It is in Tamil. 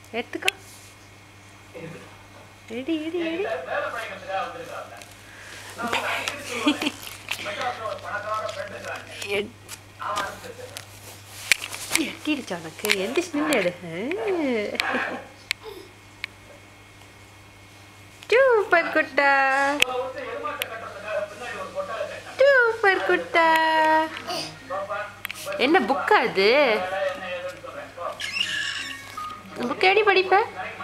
எடுத்துக்கோ எடி எடி எடி எட்- எட்டிடுச்சு உனக்கு எந்திரிச்சு நின்று எடு சூப்பர் குட்டா சூப்பர் குட்டா என்ன புக்கா அது புக் எப்படி படிப்ப